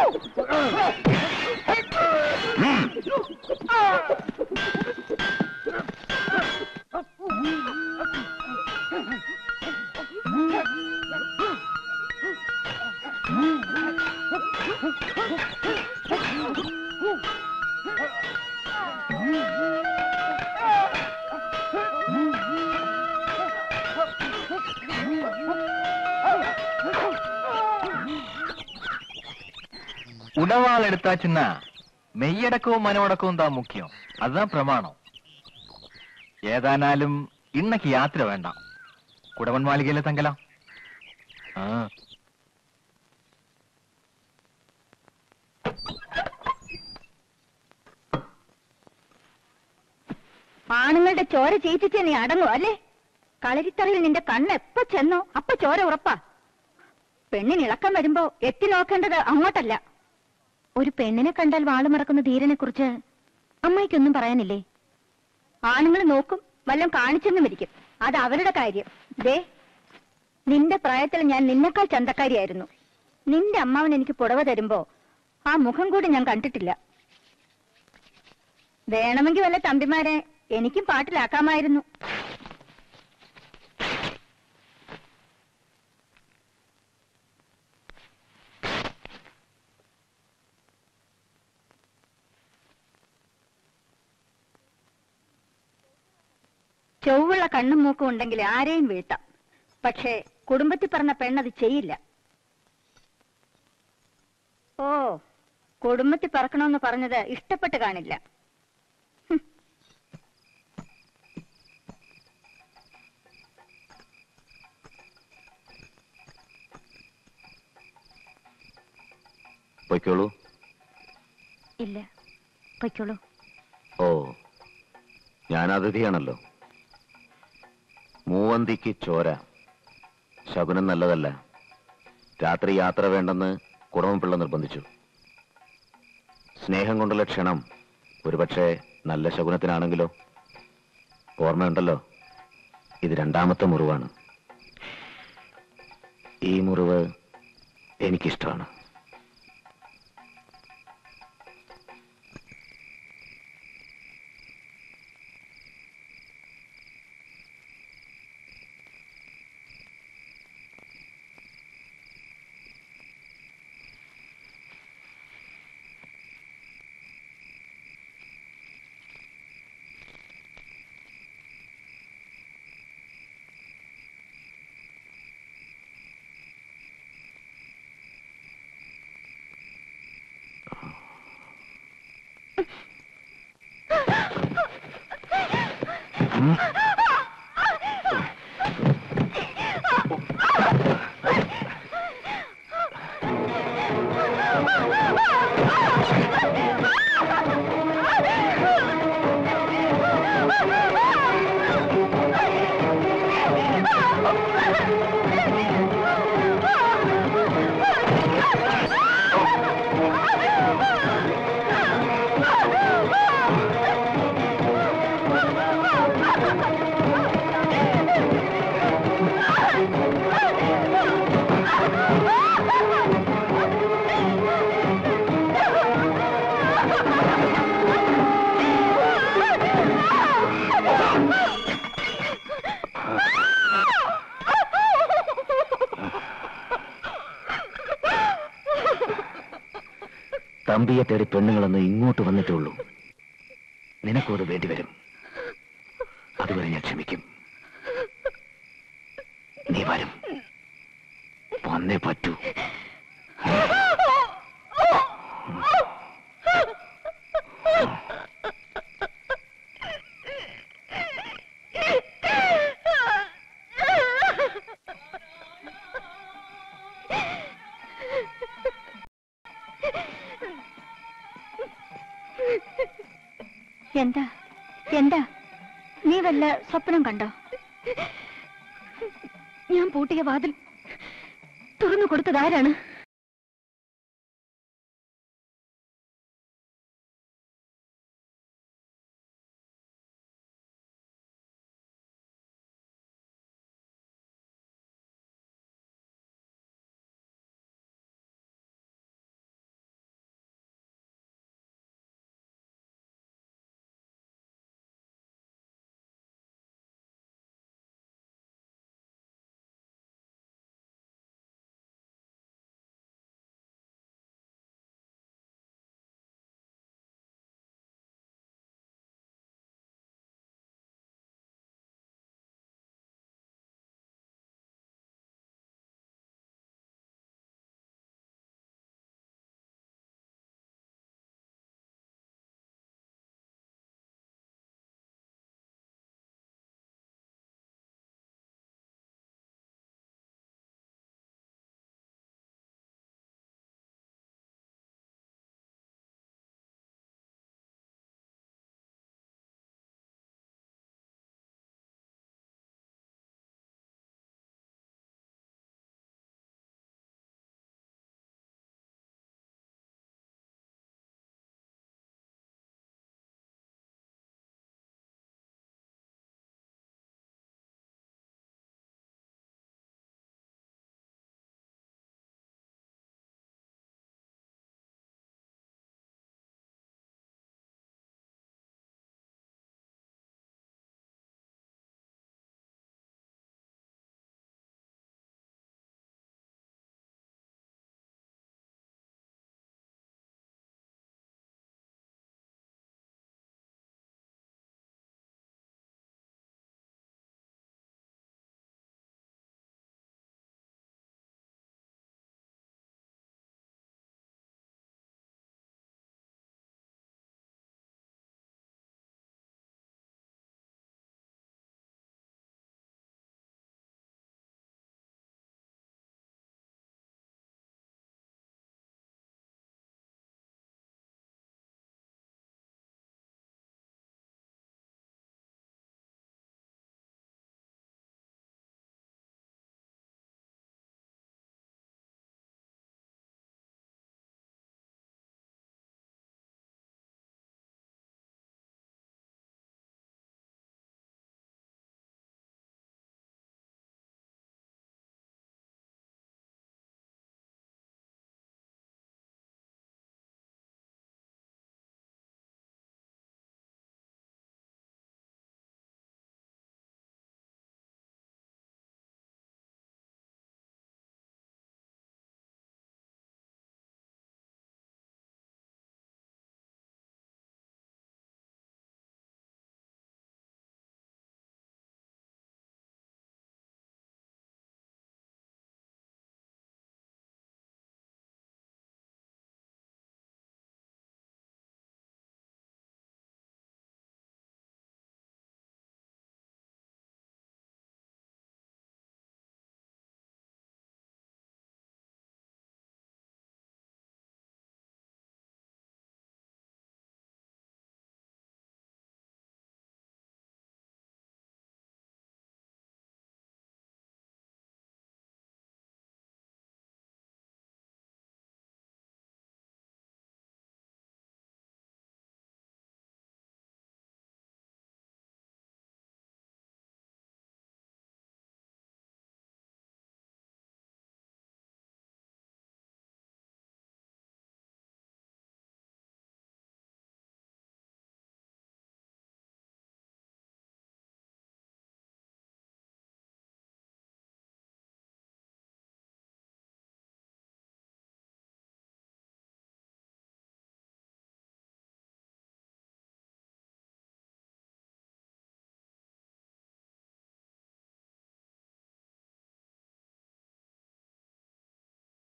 உணவால் எடுத்தாச்சுன்னா மெய்யடക്കവും മനമടക്കവും താ മുഖ്യം அதுதான் പ്രമാണം ഏതാനാലും ഇന്നക്ക് യാത്ര വേണ്ട കുടവൻ മാളികയിലെ തങ്കലാം ആ ആണുങ്ങളുടെ ചോര ചീറ്റിച്ച് നീ അടങ്ങും അല്ലേ കളരിത്തറയിൽ നിന്റെ കണ്ണ് എപ്പോ ചെന്നോ അപ്പൊ ചോര ഉറപ്പാ പെണ്ണിന് ഇളക്കം വരുമ്പോ എത്തി നോക്കേണ്ടത് അങ്ങോട്ടല്ല ഒരു പെണ്ണിനെ കണ്ടാൽ വാളുമറക്കുന്ന ധീരനെ കുറിച്ച് അമ്മയ്ക്കൊന്നും പറയാനില്ലേ ആണുങ്ങൾ നോക്കും വല്ലതും കാണിച്ചെന്നും ഇരിക്കും അത് അവരുടെ കാര്യം ദേ നിന്റെ പ്രായത്തിൽ ഞാൻ നിന്നെക്കാൾ ചന്തക്കാരിയായിരുന്നു നിന്റെ അമ്മാവൻ എനിക്ക് പുടവ തരുമ്പോ ആ മുഖം കൂടി ഞാൻ കണ്ടിട്ടില്ല വേണമെങ്കിൽ വല്ല തമ്പിമാരെ എനിക്കും പാട്ടിലാക്കാമായിരുന്നു ചൊവ്വുള്ള കണ്ണും മൂക്കും ഉണ്ടെങ്കിൽ ആരെയും വീഴ്ത്താം പക്ഷേ കുടുംബത്തിൽ പറഞ്ഞ പെണ്ണത് ചെയ്യില്ല ഓ കുടുംബത്തിൽ പറക്കണമെന്ന് പറഞ്ഞത് ഇഷ്ടപ്പെട്ട് കാണില്ല പൊയ്ക്കോളൂ ഇല്ല പൊയ്ക്കോളൂ ഓ ഞാൻ അതിഥിയാണല്ലോ മൂവന്തിക്ക് ചോര ശകുനം നല്ലതല്ല രാത്രി യാത്ര വേണ്ടെന്ന് കുടമപിള്ള നിർബന്ധിച്ചു സ്നേഹം കൊണ്ടുള്ള ക്ഷണം ഒരുപക്ഷെ നല്ല ശകുനത്തിനാണെങ്കിലോ ഓർമ്മയുണ്ടല്ലോ ഇത് രണ്ടാമത്തെ മുറിവാണ് ഈ മുറിവ് എനിക്കിഷ്ടമാണ് തമ്പിയെ തേടി പെണ്ണുങ്ങളൊന്ന് ഇങ്ങോട്ട് വന്നിട്ടുള്ളൂ നിനക്കും അത് വേണ്ടിവരും അതുവരെ ഞാൻ ക്ഷമിക്കും നീ വരും വന്നേ പറ്റൂ എന്താ എന്താ നീ വല്ല സ്വപ്നം കണ്ടോ ഞാൻ പൂട്ടിയ വാതിൽ തുറന്നു കൊടുത്തതാരാണ്